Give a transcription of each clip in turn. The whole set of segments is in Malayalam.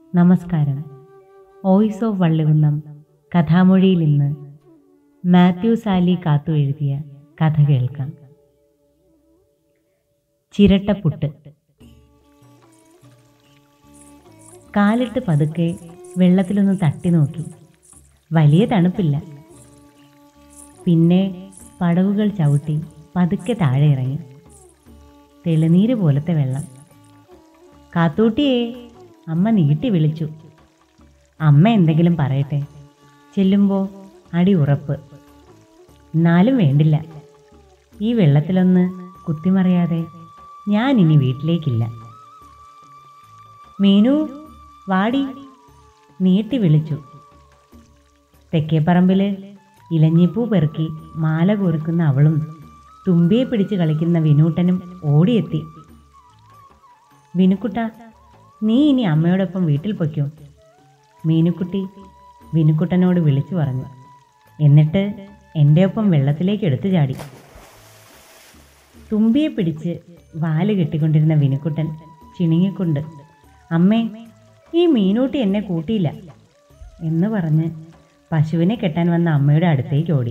നമസ്കാരം വോയിസ് ഓഫ് വള്ളികുന്നം കഥാമൊഴിയിൽ ഇന്ന് മാത്യു സാലി കാത്തു എഴുതിയ കഥ കേൾക്കാം ചിരട്ടപ്പുട്ട് കാലിട്ട് പതുക്കെ വെള്ളത്തിലൊന്ന് തട്ടി നോക്കി വലിയ തണുപ്പില്ല പിന്നെ പടവുകൾ ചവിട്ടി പതുക്കെ താഴെ ഇറങ്ങി തെളിനീര് പോലത്തെ വെള്ളം കാത്തൂട്ടിയേ അമ്മ നീട്ടി വിളിച്ചു അമ്മ എന്തെങ്കിലും പറയട്ടെ ചെല്ലുമ്പോൾ അടി ഉറപ്പ് എന്നാലും വേണ്ടില്ല ഈ വെള്ളത്തിലൊന്ന് കുത്തിമറിയാതെ ഞാൻ ഇനി വീട്ടിലേക്കില്ല മീനു വാടി നീട്ടി വിളിച്ചു തെക്കേപ്പറമ്പിൽ ഇലഞ്ഞിപ്പൂ പെറുക്കി മാല കോരുക്കുന്ന അവളും തുമ്പിയെ പിടിച്ച് കളിക്കുന്ന വിനൂട്ടനും ഓടിയെത്തി വിനുക്കുട്ട നീ ഇനി അമ്മയോടൊപ്പം വീട്ടിൽ പൊയ്ക്കോ മീനുക്കുട്ടി വിനുക്കുട്ടനോട് വിളിച്ചു പറഞ്ഞു എന്നിട്ട് എൻ്റെ ഒപ്പം വെള്ളത്തിലേക്ക് എടുത്തു ചാടി തുമ്പിയെ പിടിച്ച് വാല് കെട്ടിക്കൊണ്ടിരുന്ന വിനുക്കുട്ടൻ ചിണുങ്ങിക്കൊണ്ട് അമ്മേ ഈ മീനൂട്ടി എന്നെ കൂട്ടിയില്ല എന്ന് പറഞ്ഞ് പശുവിനെ കെട്ടാൻ വന്ന അമ്മയുടെ അടുത്തേക്ക് ഓടി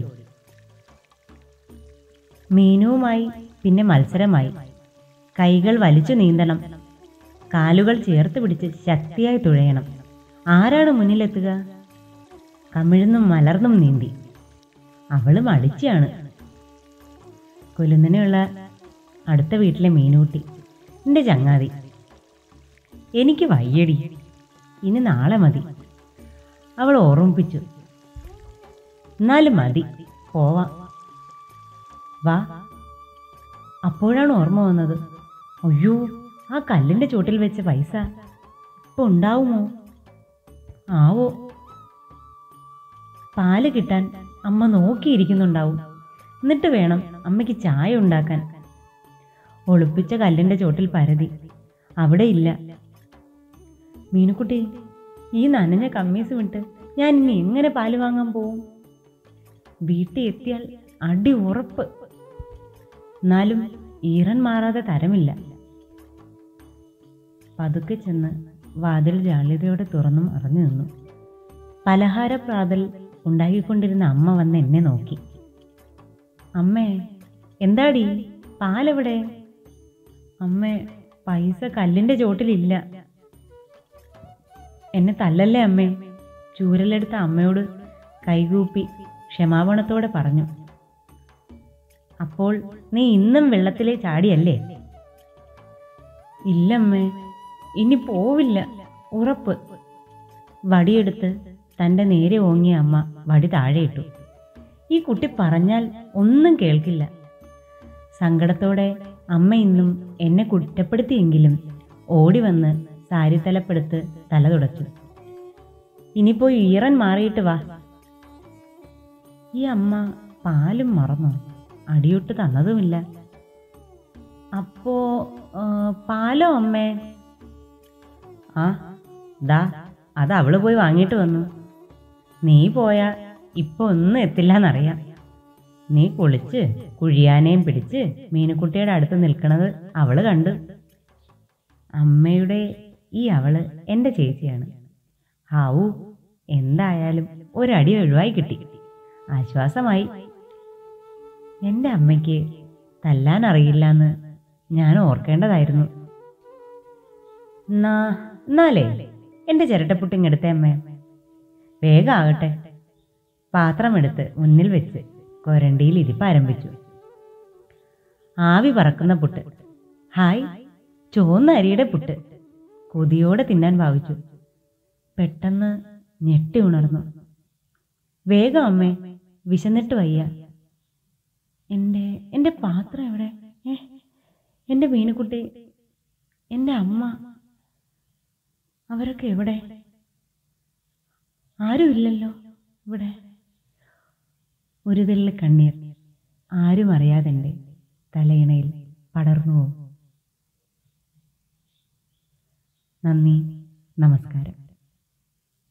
മീനുവുമായി പിന്നെ മത്സരമായി കൈകൾ വലിച്ചു നീന്തണം കാലുകൾ ചേർത്ത് പിടിച്ച് ശക്തിയായി തുഴയണം ആരാണ് മുന്നിലെത്തുക കമിഴ്ന്നും മലർന്നും നീന്തി അവള് മടിച്ചാണ് കൊലുന്നനെയുള്ള അടുത്ത വീട്ടിലെ മീനൂട്ടി എൻ്റെ ചങ്ങാതി എനിക്ക് വയ്യടി ഇനി നാളെ മതി അവൾ ഓർമ്മിപ്പിച്ചു എന്നാലും മതി പോവാം വാ അപ്പോഴാണ് ഓർമ്മ വന്നത് അയ്യോ ആ കല്ലിൻ്റെ ചുവട്ടിൽ വെച്ച പൈസ ഇപ്പൊ ഉണ്ടാവുമോ ആവോ പാല് കിട്ടാൻ അമ്മ നോക്കിയിരിക്കുന്നുണ്ടാവും എന്നിട്ട് വേണം അമ്മയ്ക്ക് ചായ ഉണ്ടാക്കാൻ ഒളിപ്പിച്ച കല്ലിൻ്റെ ചോട്ടിൽ പരതി അവിടെ ഇല്ല മീനുക്കുട്ടി ഈ നനഞ്ഞ കമ്മീസ് വിട്ട് ഞാൻ ഇനി എങ്ങനെ പാല് വാങ്ങാൻ പോവും വീട്ടിൽ എത്തിയാൽ അടി ഉറപ്പ് എന്നാലും ഈറൻ മാറാതെ തരമില്ല പതുക്കെ ചെന്ന് വാതിൽ ജാള്യതയോടെ തുറന്നും അറിഞ്ഞു നിന്നു പലഹാര പ്രാതൽ ഉണ്ടാക്കിക്കൊണ്ടിരുന്ന അമ്മ വന്ന് എന്നെ നോക്കി അമ്മേ എന്താടി പാലെവിടെ അമ്മേ പൈസ കല്ലിൻ്റെ ചോട്ടിലില്ല എന്നെ തല്ലല്ലേ അമ്മേ ചൂരലെടുത്ത അമ്മയോട് കൈകൂപ്പി ക്ഷമാപണത്തോടെ പറഞ്ഞു അപ്പോൾ നീ ഇന്നും വെള്ളത്തിലെ ചാടിയല്ലേ ഇല്ലമ്മേ ഇനി പോവില്ല ഉറപ്പ് വടിയെടുത്ത് തൻ്റെ നേരെ ഓങ്ങിയ അമ്മ വടി താഴെയിട്ടു ഈ കുട്ടി പറഞ്ഞാൽ ഒന്നും കേൾക്കില്ല സങ്കടത്തോടെ അമ്മ ഇന്നും എന്നെ കുറ്റപ്പെടുത്തിയെങ്കിലും ഓടി വന്ന് സാരി തലപ്പെടുത്ത് തല തുടച്ചു ഇനിപ്പോയി ഈറൻ മാറിയിട്ട് വാ ഈ അമ്മ പാലും മറന്നോ അടിയൊട്ട് തന്നതുമില്ല അപ്പോ ആ, പാലോ അമ്മേ ആ ദാ അത് അവള് പോയി വാങ്ങിയിട്ട് വന്നു നീ പോയാ ഇപ്പൊ ഒന്നും എത്തില്ലെന്നറിയാം നീ കുളിച്ച് കുഴിയാനേയും പിടിച്ച് മീനുക്കുട്ടിയുടെ അടുത്ത് നിൽക്കണത് അവള് കണ്ടു അമ്മയുടെ ഈ അവള് എൻ്റെ ചേച്ചിയാണ് ഹാവു എന്തായാലും ഒരടി ഒഴിവായി കിട്ടി ആശ്വാസമായി എൻ്റെ അമ്മയ്ക്ക് തല്ലാൻ അറിയില്ലെന്ന് ഞാൻ ഓർക്കേണ്ടതായിരുന്നു എന്നാ എന്നാലേ എൻ്റെ ചിരട്ടപ്പുട്ടിങ്ങെടുത്തേ അമ്മേ വേഗം ആകട്ടെ പാത്രമെടുത്ത് മുന്നിൽ വെച്ച് കൊരണ്ടിയിൽ ഇരിപ്പ് ആരംഭിച്ചു ആവി പറക്കുന്ന പുട്ട് ഹായ് ചുവന്ന അരിയുടെ പുട്ട് കൊതിയോടെ തിന്നാൻ ഭാവിച്ചു പെട്ടെന്ന് ഞെട്ടി ഉണർന്നു വേഗം അമ്മേ വിശന്നിട്ട് വയ്യ എൻ്റെ എൻ്റെ പാത്രം എവിടെ ഏ എൻ്റെ മീനുക്കുട്ടി എൻ്റെ അമ്മ അവരൊക്കെ എവിടെ ആരും ഇല്ലല്ലോ ഇവിടെ ഒരു തെള്ളി കണ്ണീർ ആരും അറിയാതെ എൻ്റെ തലയിണയിൽ പടർന്നു പോകും നന്ദി നമസ്കാരം